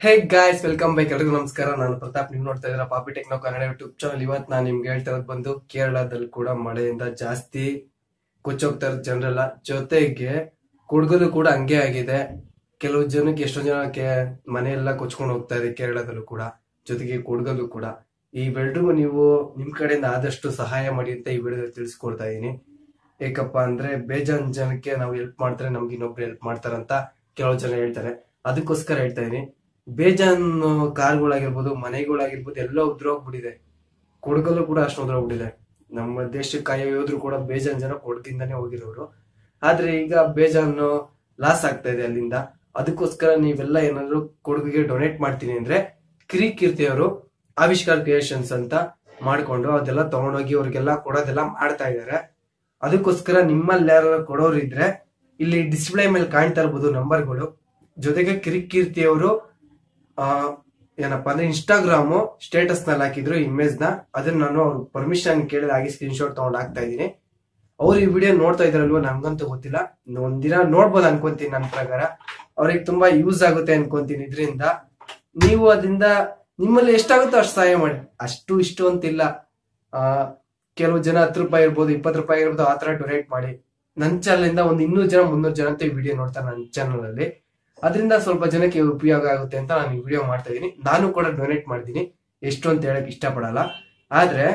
hey guys welcome back ಎಲ್ರಿಗೂ ನಮಸ್ಕಾರ ನಾನು ಪ್ರತಾಪ್ ನೀವು ನೋಡ್ತಾ ಇದ್ದೀರಾ ಪಾಪಿ ಟೆಕ್ನೋ ಕನ್ನಡ ಯೂಟ್ಯೂಬ್ ಚಾನಲ್ ಇವತ್ತು ನಾನು ನಿಮ್ಗೆ ಹೇಳ್ತಾ ಇರೋದು ಬಂದು ಕೇರಳದಲ್ಲಿ ಕೂಡ ಮಳೆಯಿಂದ ಜಾಸ್ತಿ ಕೊಚ್ಚೋಗ್ತಾ ಇರೋದು ಜನರೆಲ್ಲ ಜೊತೆಗೆ ಕೊಡಗಲು ಕೂಡ ಹಂಗೆ ಆಗಿದೆ ಕೆಲವು ಜನಕ್ಕೆ ಎಷ್ಟೋ ಜನಕ್ಕೆ ಮನೆಯೆಲ್ಲ ಕೊಚ್ಕೊಂಡು ಹೋಗ್ತಾ ಇದೆ ಕೇರಳದಲ್ಲೂ ಕೂಡ ಜೊತೆಗೆ ಕೊಡಗಲು ಕೂಡ ಇವೆರಡಿಗೂ ನೀವು ನಿಮ್ ಕಡೆಯಿಂದ ಆದಷ್ಟು ಸಹಾಯ ಮಾಡಿ ಅಂತ ಈ ವಿಡಿಯೋದಲ್ಲಿ ತಿಳಿಸ್ಕೊಡ್ತಾ ಇದೀನಿ ಏಕಪ್ಪ ಅಂದ್ರೆ ಬೇಜಾನ್ ಜನಕ್ಕೆ ನಾವು ಹೆಲ್ಪ್ ಮಾಡ್ತಾರೆ ನಮ್ಗೆ ಇನ್ನೊಬ್ರು ಹೆಲ್ಪ್ ಮಾಡ್ತಾರಂತ ಕೆಲವು ಜನ ಹೇಳ್ತಾರೆ ಅದಕ್ಕೋಸ್ಕರ ಹೇಳ್ತಾ ಇದೀನಿ ಬೇಜಾನ್ ಕಾರ್ಗಳಾಗಿರ್ಬೋದು ಮನೆಗಳಾಗಿರ್ಬೋದು ಎಲ್ಲ ಉದ್ರೋಗ್ಬಿಟ್ಟಿದೆ ಕೊಡಗಲ್ಲೂ ಕೂಡ ಅಷ್ಟು ಉದ್ರೋಗ್ಬಿಟ್ಟಿದೆ ನಮ್ಮ ದೇಶಕ್ಕೆ ಕಾಯೋ ಯೋಧರು ಕೂಡ ಬೇಜಾನ್ ಜನ ಕೊಡಗಿಂದಾನೇ ಹೋಗಿರೋರು ಆದ್ರೆ ಈಗ ಬೇಜಾನ್ ಲಾಸ್ ಆಗ್ತಾ ಇದೆ ಅಲ್ಲಿಂದ ಅದಕ್ಕೋಸ್ಕರ ನೀವೆಲ್ಲ ಏನಾದ್ರು ಕೊಡಗಿಗೆ ಡೊನೇಟ್ ಮಾಡ್ತೀನಿ ಅಂದ್ರೆ ಕಿರಿ ಕೀರ್ತಿ ಅವರು ಆವಿಷ್ಕಾರ ಕ್ರಿಯೇಷನ್ಸ್ ಅಂತ ಮಾಡ್ಕೊಂಡು ಅದೆಲ್ಲ ತಗೊಂಡೋಗಿ ಅವ್ರಿಗೆಲ್ಲ ಕೊಡೋದೆಲ್ಲ ಮಾಡ್ತಾ ಇದಾರೆ ಅದಕ್ಕೋಸ್ಕರ ನಿಮ್ಮಲ್ಲಿ ಯಾರು ಕೊಡೋರು ಇದ್ರೆ ಇಲ್ಲಿ ಡಿಸ್ಪ್ಲೇ ಮೇಲೆ ಕಾಣ್ತಾ ಇರ್ಬೋದು ನಂಬರ್ಗಳು ಜೊತೆಗೆ ಕಿರಿಕೀರ್ತಿ ಅವರು ಆ ಏನಪ್ಪಾ ಅಂದ್ರೆ ಇನ್ಸ್ಟಾಗ್ರಾಮು ಸ್ಟೇಟಸ್ ನಲ್ಲಿ ಹಾಕಿದ್ರು ಇಮೇಜ್ ನ ಅದನ್ನ ನಾನು ಅವ್ರ ಪರ್ಮಿಷನ್ ಕೇಳಿದ ಹಾಗೆ ಸ್ಕ್ರೀನ್ ಶಾಟ್ ತಗೊಂಡ್ ಹಾಕ್ತಾ ಇದೀನಿ ಅವ್ರು ಈ ವಿಡಿಯೋ ನೋಡ್ತಾ ಇದ್ರಲ್ವ ನಮ್ಗಂತೂ ಗೊತ್ತಿಲ್ಲ ಒಂದಿನ ನೋಡ್ಬೋದು ಅನ್ಕೊಂತೀನಿ ನನ್ನ ಪ್ರಕಾರ ಅವ್ರಿಗೆ ತುಂಬಾ ಯೂಸ್ ಆಗುತ್ತೆ ಅನ್ಕೊಂತೀನಿ ಇದರಿಂದ ನೀವು ಅದರಿಂದ ನಿಮ್ಮಲ್ಲಿ ಎಷ್ಟಾಗುತ್ತೋ ಅಷ್ಟು ಸಹಾಯ ಮಾಡಿ ಅಷ್ಟು ಇಷ್ಟು ಅಂತಿಲ್ಲ ಆ ಕೆಲವು ಜನ ಹತ್ತು ರೂಪಾಯಿ ಇರ್ಬೋದು ಇಪ್ಪತ್ತು ರೂಪಾಯಿ ಇರ್ಬೋದು ಆ ತರ ಡೊನೇಟ್ ಮಾಡಿ ನನ್ನ ಚಾನಲ್ ಇಂದ ಒಂದು ಇನ್ನೂರು ಜನ ಮುನ್ನೂರು ಜನ ಅಂತ ಈ ವಿಡಿಯೋ ನೋಡ್ತಾರೆ ನನ್ನ ಚಾನಲ್ ಅಲ್ಲಿ ಅದರಿಂದ ಸ್ವಲ್ಪ ಜನಕ್ಕೆ ಉಪಯೋಗ ಆಗುತ್ತೆ ಅಂತ ನಾನು ಈ ವಿಡಿಯೋ ಮಾಡ್ತಾ ಇದೀನಿ ನಾನು ಕೂಡ ಡೊನೇಟ್ ಮಾಡಿದ್ದೀನಿ ಎಷ್ಟು ಅಂತ ಹೇಳಕ್ ಇಷ್ಟಪಡಲ್ಲ ಆದ್ರೆ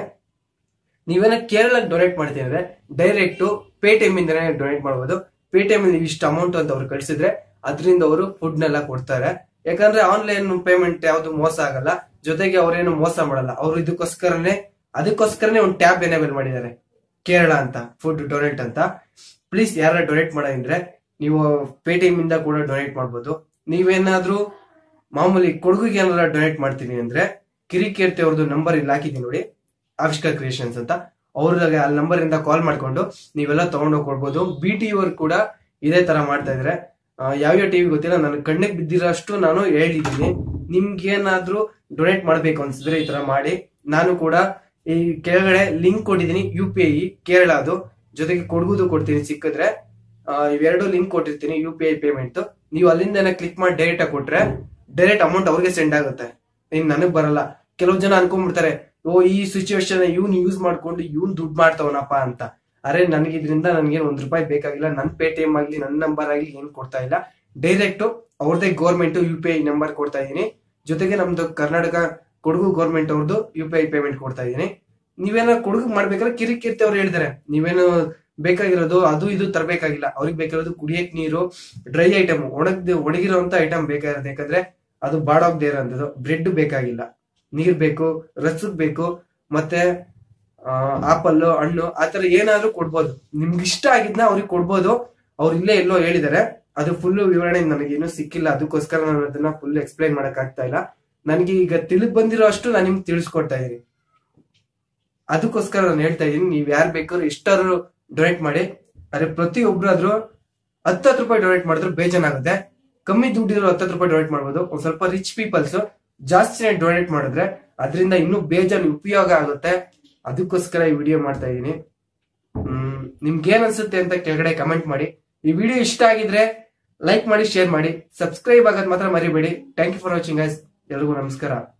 ನೀವೇನ ಕೇರಳ ಡೊನೇಟ್ ಮಾಡ್ತೀನಿ ಅಂದ್ರೆ ಡೈರೆಕ್ಟ್ ಪೇಟಿಎಂ ಇಂದನೇ ಡೊನೇಟ್ ಮಾಡಬಹುದು ಪೇಟಿಎಂ ನೀವು ಇಷ್ಟು ಅಮೌಂಟ್ ಅಂತ ಅವ್ರು ಕಳಿಸಿದ್ರೆ ಅದರಿಂದ ಅವರು ಫುಡ್ ನೆಲ್ಲ ಕೊಡ್ತಾರೆ ಯಾಕಂದ್ರೆ ಆನ್ಲೈನ್ ಪೇಮೆಂಟ್ ಯಾವ್ದು ಮೋಸ ಆಗಲ್ಲ ಜೊತೆಗೆ ಅವ್ರೇನು ಮೋಸ ಮಾಡಲ್ಲ ಅವ್ರು ಇದಕ್ಕೋಸ್ಕರನೇ ಅದಕ್ಕೋಸ್ಕರನೇ ಒಂದು ಟ್ಯಾಬ್ ಎನೇಬಲ್ ಮಾಡಿದ್ದಾರೆ ಕೇರಳ ಅಂತ ಫುಡ್ ಡೊನೇಟ್ ಅಂತ ಪ್ಲೀಸ್ ಯಾರ ಡೊನೇಟ್ ಮಾಡೋದಂದ್ರೆ ನೀವು ಪೇಟಿಎಂ ಇಂದ ಕೂಡ ಡೊನೇಟ್ ಮಾಡ್ಬೋದು ನೀವೇನಾದ್ರೂ ಮಾಮೂಲಿ ಕೊಡಗುಗೆ ಏನಾರ ಡೊನೇಟ್ ಮಾಡ್ತೀನಿ ಅಂದ್ರೆ ಕಿರಿಕೀರ್ತಿ ಅವ್ರದ್ದು ನಂಬರ್ ಇಲ್ಲಿ ಹಾಕಿದ್ದೀನಿ ನೋಡಿ ಆವಿಷ್ಕಾರ ಕ್ರಿಯೇಷನ್ಸ್ ಅಂತ ಅವ್ರಿಗೆ ಅಲ್ಲಿ ನಂಬರ್ ಇಂದ ಕಾಲ್ ಮಾಡ್ಕೊಂಡು ನೀವೆಲ್ಲ ತಗೊಂಡೋಗಿ ಕೊಡ್ಬೋದು ಬಿ ಟಿ ಅವ್ರು ಕೂಡ ಇದೇ ತರ ಮಾಡ್ತಾ ಇದ್ರೆ ಯಾವ್ಯಾವ ಟಿವಿ ಗೊತ್ತಿಲ್ಲ ನನ್ನ ಕಣ್ಣಿಗೆ ಬಿದ್ದಿರೋಷ್ಟು ನಾನು ಹೇಳಿದ್ದೀನಿ ನಿಮ್ಗೆ ಏನಾದ್ರೂ ಡೊನೇಟ್ ಮಾಡ್ಬೇಕು ಅನ್ಸಿದ್ರೆ ಈ ತರ ಮಾಡಿ ನಾನು ಕೂಡ ಈ ಕೆಳಗಡೆ ಲಿಂಕ್ ಕೊಟ್ಟಿದ್ದೀನಿ ಯು ಪಿ ಐ ಕೇರಳ ಅದು ಜೊತೆಗೆ ಕೊಡಗುದು ಕೊಡ್ತೀನಿ ಸಿಕ್ಕಿದ್ರೆ ಆ, ಇವೆರಡು ಲಿಂಕ್ ಕೊಟ್ಟಿರ್ತೀನಿ ಯು ಪಿ ಐ ಪೇಮೆಂಟ್ ನೀವು ಅಲ್ಲಿಂದ ಕ್ಲಿಕ್ ಮಾಡಿ ಡೈರೆಕ್ಟ್ ಆಗಿ ಕೊಟ್ರೆ ಡೈರೆಕ್ಟ್ ಅಮೌಂಟ್ ಅವ್ರಿಗೆ ಸೆಂಡ್ ಆಗುತ್ತೆ ಇನ್ ನನಗ್ ಬರಲ್ಲ ಕೆಲವು ಜನ ಅನ್ಕೊಂಡ್ಬಿಡ್ತಾರೆ ಓ ಈ ಸಿಚುವೇಶನ್ ಇವ್ನು ಯೂಸ್ ಮಾಡ್ಕೊಂಡು ಇವ್ನು ದುಡ್ಡು ಮಾಡ್ತಾವನಪ್ಪ ಅಂತ ಅರೆ ನನಗೆ ಇದರಿಂದ ನನಗೆ ಒಂದ್ ರೂಪಾಯಿ ಬೇಕಾಗಿಲ್ಲ ನನ್ನ ಪೇ ಟಿ ಎಂ ಆಗ್ಲಿ ನನ್ನ ನಂಬರ್ ಆಗ್ಲಿ ಏನ್ ಕೊಡ್ತಾ ಇಲ್ಲ ಡೈರೆಕ್ಟ್ ಅವ್ರದೇ government U P I number ಕೊಡ್ತಾ ಇದೀನಿ ಜೊತೆಗೆ ನಮ್ದು ಕರ್ನಾಟಕ ಕೊಡಗು ಗೌರ್ಮೆಂಟ್ ಅವ್ರದ್ದು ಯು ಪಿ ಐ ಪೇಮೆಂಟ್ ಕೊಡ್ತಾ ಇದೀನಿ ನೀವೇನಾದ್ರು ಕೊಡಗು ಮಾಡ್ಬೇಕಾದ್ರೆ ಕಿರಿಕಿರ್ತಿ ಅವ್ರು ಹೇಳ್ತಾರೆ ನೀವೇನು ಬೇಕಾಗಿರೋದು ಅದು ಇದು ತರಬೇಕಾಗಿಲ್ಲ ಅವ್ರಿಗೆ ಬೇಕಾಗಿರೋದು ಕುಡಿಯಕ್ ನೀರು ಡ್ರೈ ಐಟಮ್ ಒಣಗ್ದು ಒಣಗಿರೋಂತ ಐಟಮ್ ಬೇಕಾಗಿರೋದು ಯಾಕಂದ್ರೆ ಅದು ಬಾಡೋಗ್ದೇ ಇರೋಂಥದ್ದು ಬ್ರೆಡ್ ಬೇಕಾಗಿಲ್ಲ ನೀರ್ ಬೇಕು ರಸದ್ ಬೇಕು ಮತ್ತೆ ಆಪಲ್ ಹಣ್ಣು ಆತರ ಏನಾದ್ರೂ ಕೊಡ್ಬೋದು ನಿಮ್ಗೆ ಇಷ್ಟ ಆಗಿದ್ನ ಅವ್ರಿಗೆ ಕೊಡ್ಬೋದು ಅವ್ರು ಇಲ್ಲೇ ಎಲ್ಲೋ ಹೇಳಿದ್ದಾರೆ ಅದು ಫುಲ್ ವಿವರಣೆ ನನಗೇನು ಸಿಕ್ಕಿಲ್ಲ ಅದಕ್ಕೋಸ್ಕರ ನಾನು ಅದನ್ನ ಫುಲ್ ಎಕ್ಸ್ಪ್ಲೈನ್ ಮಾಡಕ್ ಆಗ್ತಾ ಇಲ್ಲ ನನಗೆ ಈಗ ತಿಳಿದ್ ಬಂದಿರೋ ಅಷ್ಟು ನಾನು ನಿಮ್ಗೆ ತಿಳಿಸ್ಕೊಡ್ತಾ ಇದೀನಿ ಅದಕ್ಕೋಸ್ಕರ ನಾನು ಹೇಳ್ತಾ ಇದೀನಿ ನೀವ್ ಯಾರು ಬೇಕಾದ್ರೂ ಎಷ್ಟಾದ್ರು ಡೊನೇಟ್ ಮಾಡಿ ಆದ್ರೆ ಪ್ರತಿಯೊಬ್ಬರಾದ್ರೂ ಹತ್ತತ್ತು ರೂಪಾಯಿ ಡೊನೇಟ್ ಮಾಡಿದ್ರು ಬೇಜಾನಾಗುತ್ತೆ ಕಮ್ಮಿ ದುಡ್ಡಿದ್ರು ಹತ್ತತ್ತು ರೂಪಾಯಿ ಡೊನೇಟ್ ಮಾಡ್ಬೋದು ಒಂದ್ ಸ್ವಲ್ಪ ರಿಚ್ ಪೀಪಲ್ಸ್ ಜಾಸ್ತಿ ಡೊನೇಟ್ ಮಾಡಿದ್ರೆ ಅದರಿಂದ ಇನ್ನೂ ಬೇಜಾನ್ ಉಪಯೋಗ ಆಗುತ್ತೆ ಅದಕ್ಕೋಸ್ಕರ ಈ ವಿಡಿಯೋ ಮಾಡ್ತಾ ಇದೀನಿ ಹ್ಮ್ ನಿಮ್ಗೆ ಏನ್ ಅನ್ಸುತ್ತೆ ಅಂತ ಕೆಳಗಡೆ ಕಮೆಂಟ್ ಮಾಡಿ ಈ ವಿಡಿಯೋ ಇಷ್ಟ ಆಗಿದ್ರೆ ಲೈಕ್ ಮಾಡಿ ಶೇರ್ ಮಾಡಿ ಸಬ್ಸ್ಕ್ರೈಬ್ ಆಗೋದ್ ಮಾತ್ರ ಮರಿಬೇಡಿ thank you for watching guys ಎಲ್ರಿಗೂ ನಮಸ್ಕಾರ